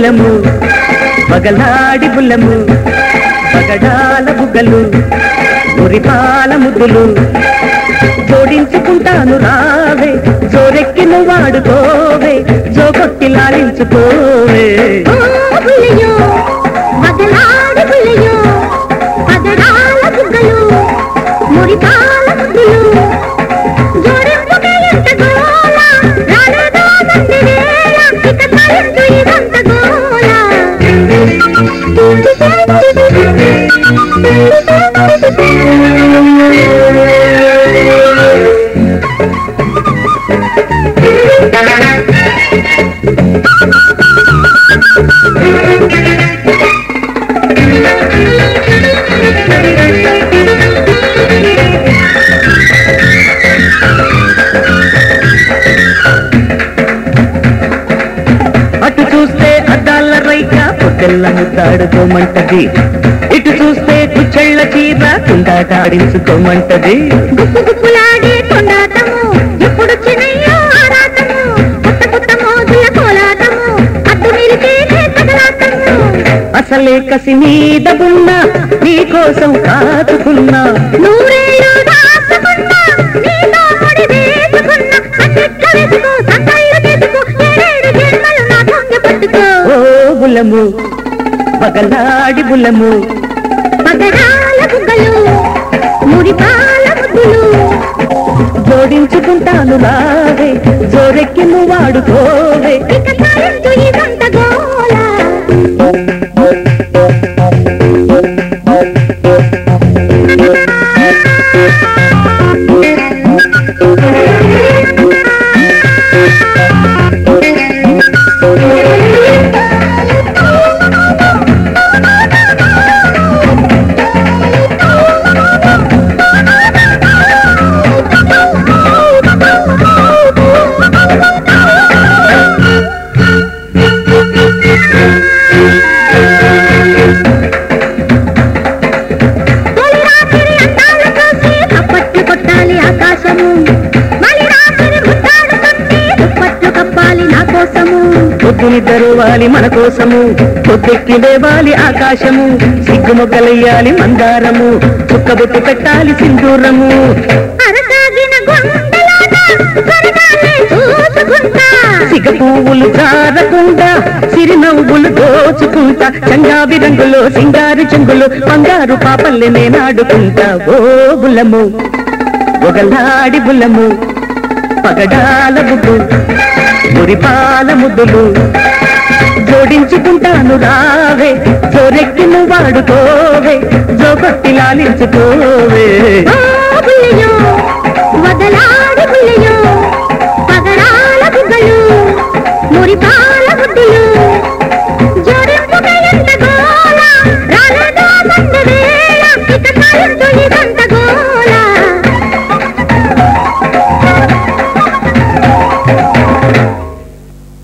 బుల్లము పగలాడి బుల్లము పగడాల బుగ్గలు మురిపాల ముద్దులు జోడించుకుంటాను రావే జోరెక్కిన వాడుకోవే జోకొట్టి లాలించుకోవే ఓ బుల్లయ్యో మగలాడి బుల్లయ్యో పగడాల బుగ్గలు మురిపాల ముద్దులు జోడింపుకే ఎంత గోల రాలేదో సంధి వేళ ఇక సాయంత్రం ఇదంత గోల అటు చూస్తే అద్దాల రైక పొట్టెల్ల ముద్దాడుకోమంటది ఇటు చూస్తే కుచ్చెళ్ళ చీర కుందాటాడించుకోమంటది గుప్పు గుప్పులాడే కొండాటము ఎప్పుడు చిన్నయ్యో ఆరాటము కొత్త కొత్త మోజుల కోలాటము అద్దు నిలిపేనే తగలాటము అసలే కసి మీద ఉన్నా నీ కోసం కాచుకున్నా నూరేళ్ళు దాచుకున్నా నీతో ముడి వేసుకున్నా అట్టెట్ల వెతుకు సంకళ్ళు తెతుకు ఏడేడు జన్మలు నా దొంగ పట్టుకో ఓ బుల్లము పగలాడి బుల్లము పగడాల బుగ్గలు మురిపాల ముద్దులు జోడించుకుంటాను రావే జోరెక్కి నువ్వు వాడుకోవే ఇక సాయంత్రం ఇదంత గోల తొలి రాత్రి అందాల చూసి చప్పట్లు కొట్టాలి ఆకాశము మళ్ళీ రాత్రి ముద్దాడుకుంటే దుప్పట్లు కప్పాలి నా కోసము పొద్దుని దరువాలి మన కోసము పొద్దెక్కి లేవాలి ఆకాశము సిగ్గుమొగ్గలయ్యాలి మందారము చుక్కబొట్టు పెట్టాలి సింధూరము అరసాగిన గుండెలోన స్వర్గాన్ని చూసుకుంటా సిగ పువ్వులు జారకుండా సిరినవ్వులు దోచుకుంటా చంగావి రంగులో సింగారు చెంగులు బంగారు పాపల్లె నేనాడుకుంటా ఓ బుల్లము ఒకలాడి బుల్లము పగడాల బుడ్డు మురిపాల ముద్దులు జోడించుకుంటాను రావే జోరెక్కిన వాడుకోవే జోకొట్టి లాలించుకోవే ఓ బుల్లయ్యో వదలాడి బుల్లయ్యో పగడాల బుగ్గలు మురిపాల